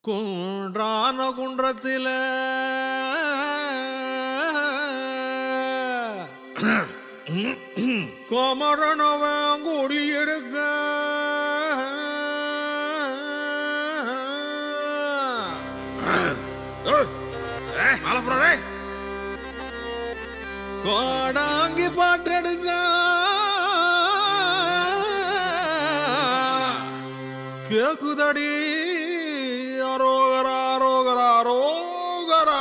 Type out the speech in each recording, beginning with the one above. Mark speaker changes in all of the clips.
Speaker 1: குன்றான குன்றத்தில கோமரனவன் குடியிருக்க கோடாங்கி பாட்டெடுக்க கேக்குதடி அரோகரா அரோகரா அரோகரா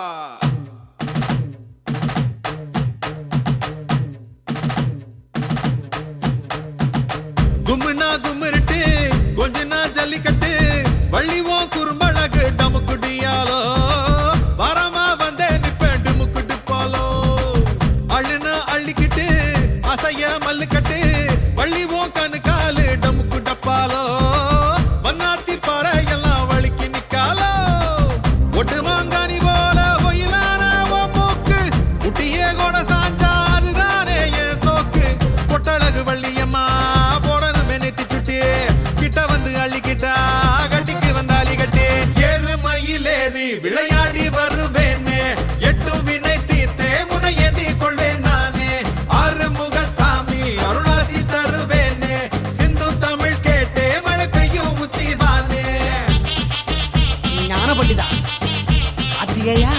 Speaker 1: கும்முனா கும்மிருட்டு கொஞ்ச நாள் ஜல்லிக்கட்டு வள்ளிவோம் குறும்பழகு டமுக்குடியாலோ வரமா வந்தே நிப்பேன் டுமுக்குட்டு பாலோ அள்ளுனா அள்ளிக்கிட்டு அசைய மல்லுக்கட்டு வள்ளிவோம் கண்ணு காலு டமுக்கு டப்பாலோ வண்ணாத்தி பாறை எல்லாம் வலிக்கு நிக்காலோ ஒட்டு மாங்கானி போல ஒயிலான உன் மூக்கு முட்டியே கூட சாஞ்சா அதுதானே என் சோக்கு பொட்டழகு வள்ளியம்மா போடணுமே நெத்தி சுட்டி கிட்ட வந்து அள்ளிக்கிட்டா கட்டிக்கு வந்தாலி கட்டி ஏறு மயிலேறி விளையாடி வருவேனே எட்டு வினை தீர்த்தே முனை ஏந்தி கொள்வேன் நானே ஆறுமுக சாமி அருளாசி தருவேனே சிந்து தமிழ் கேட்டே மழை பெய்யும் உச்சி வானே
Speaker 2: ஞான பண்டிதா அத்தியா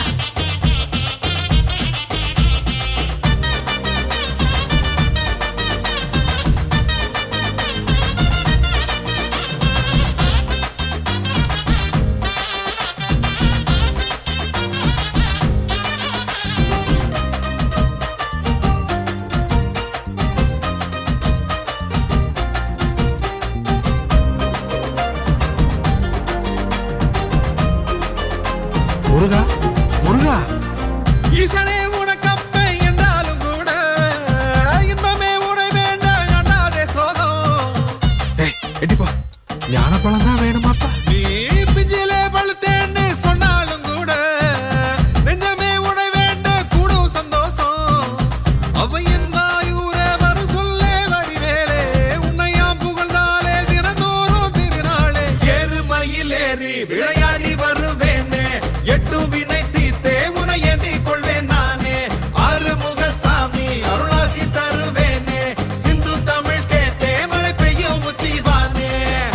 Speaker 3: முருகா முருகா
Speaker 1: ஈசனே உனக்கப்ப என்றாலும் கூட இன்பமே உனை வேண்டாம் அண்ணாதே சோதம்
Speaker 3: ஏய் எட்டிப்போ ஞானப்பழம் தான் வேணுமாப்பா
Speaker 1: நீ பிஞ்சிலே பழுத்தேன்னு சொன்னாலும் கூட நெஞ்சமே உனை வேண்ட கூடும் சந்தோஷம் அவையின் வாயூர வரும் சொல்லே வடிவேலே உன்னையாம் புகழ்ந்தாலே தினந்தோறும் திருநாளே ஏறு மயிலேறி விளையாடி வருவேனே எட்டு வினை தீர்த்தே உனை ஏந்தி கொள்வேன் நானே ஆறுமுக சாமி அருளாசி தருவேனே சிந்து தமிழ் கேட்டே மழை பெய்யும் உச்சி வானே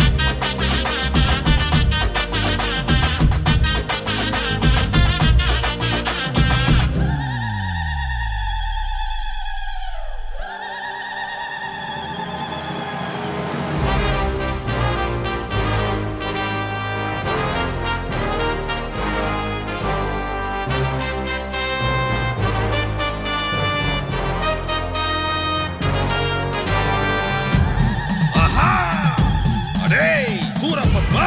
Speaker 4: ஆஹா அடே சூரப்பப்பா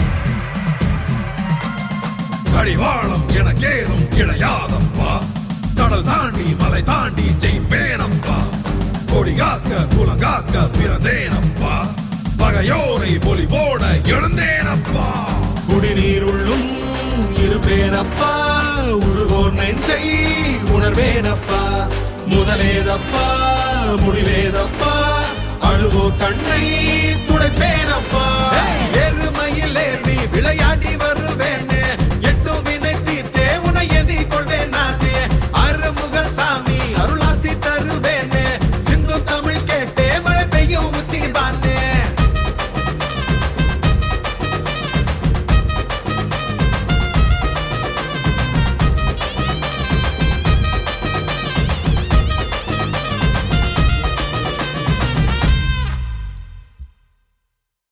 Speaker 4: கடிவாளம் எனக்கேதும் கிடையாதப்பா கடல் தாண்டி மலை தாண்டி ஜெயிப்பேனப்பா கொடி காக்க குலங்காக்க பிறந்தேனப்பா பகையோரை பொலி போட எழுந்தேனப்பா
Speaker 1: குடிநீர் உள்ளும் இருப்பேனப்பா உருகோர் நெஞ்சை உணர்வேனப்பா முதலேதப்பா முடிவேதப்பா அழுவோ கண்ணை துடைப்பேனப்பா எருமையில் ஏறி விளையாடி